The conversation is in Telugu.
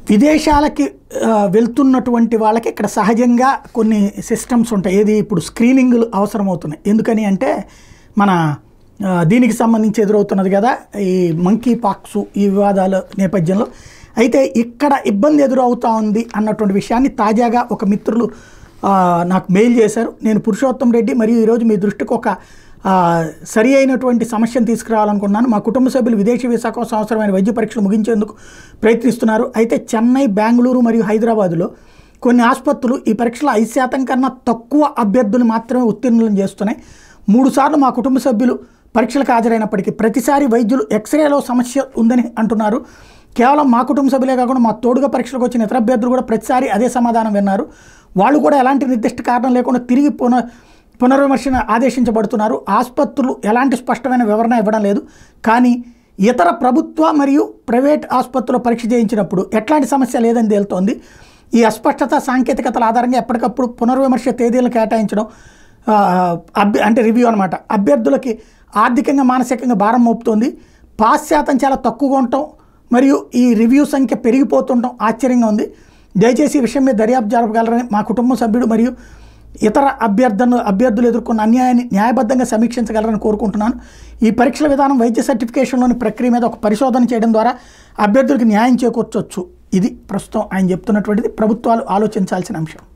విదేశాలకి ఆ, వెళ్తున్నటువంటి వాళ్ళకి ఇక్కడ సహజంగా కొన్ని సిస్టమ్స్ ఉంటాయి ఏది ఇప్పుడు స్క్రీనింగ్లు అవసరమవుతున్నాయి ఎందుకని అంటే మన ఆ, దీనికి సంబంధించి ఎదురవుతున్నది కదా ఈ మంకీ పాక్స్ ఈ వివాదాల నేపథ్యంలో అయితే ఇక్కడ ఇబ్బంది ఎదురవుతా ఉంది అన్నటువంటి విషయాన్ని తాజాగా ఒక మిత్రులు ఆ, నాకు మెయిల్ చేశారు నేను పురుషోత్తం రెడ్డి మరియు ఈరోజు మీ దృష్టికి ఒక ఆ, సరి అయినటువంటి సమస్యను తీసుకురావాలనుకున్నాను మా కుటుంబ సభ్యులు విదేశీ వీసా కోసం అవసరమైన వైద్య పరీక్షలు ముగించేందుకు ప్రయత్నిస్తున్నారు అయితే చెన్నై బెంగళూరు మరియు హైదరాబాదులో కొన్ని ఆసుపత్రులు ఈ పరీక్షలో ఐదు శాతం కన్నా తక్కువ అభ్యర్థులు మాత్రమే ఉత్తీర్ణులను చేస్తున్నాయి మూడు సార్లు మా కుటుంబ సభ్యులు పరీక్షలకు హాజరైనప్పటికీ ప్రతిసారి వైద్యులు ఎక్స్రేలో సమస్య ఉందని అంటున్నారు కేవలం మా కుటుంబ సభ్యులే కాకుండా మా తోడుగా పరీక్షలకు వచ్చిన ఇతర అభ్యర్థులు కూడా ప్రతిసారి అదే సమాధానం విన్నారు వాళ్ళు కూడా ఎలాంటి నిర్దిష్ట కారణం లేకుండా తిరిగి పునః పునర్విమర్శన ఆదేశించబడుతున్నారు ఆసుపత్రులు ఎలాంటి స్పష్టమైన వివరణ ఇవ్వడం లేదు కానీ ఇతర ప్రభుత్వ మరియు ప్రైవేట్ ఆసుపత్రుల్లో పరీక్ష చేయించినప్పుడు ఎట్లాంటి సమస్య లేదని తేలుతోంది ఈ అస్పష్టత సాంకేతికతల ఆధారంగా ఎప్పటికప్పుడు పునర్విమర్శ తేదీలను కేటాయించడం ఆ, అభ్య అంటే రివ్యూ అనమాట అభ్యర్థులకి ఆర్థికంగా మానసికంగా భారం మోపుతోంది పాస్ శాతం చాలా తక్కువగా ఉండటం మరియు ఈ రివ్యూ సంఖ్య పెరిగిపోతుండటం ఆశ్చర్యంగా ఉంది దయచేసి ఈ విషయం మీద దర్యాప్తు జరపగలరని మా కుటుంబ సభ్యుడు మరియు ఇతర అభ్యర్థన అభ్యర్థులు ఎదుర్కొన్న అన్యాయాన్ని న్యాయబద్ధంగా సమీక్షించగలరని కోరుకుంటున్నాను ఈ పరీక్షల విధానం వైద్య సర్టిఫికేషన్లోని ప్రక్రియ మీద ఒక పరిశోధన చేయడం ద్వారా అభ్యర్థులకు న్యాయం చేకూర్చవచ్చు ఇది ప్రస్తుతం ఆయన చెప్తున్నటువంటిది ప్రభుత్వాలు ఆలోచించాల్సిన అంశం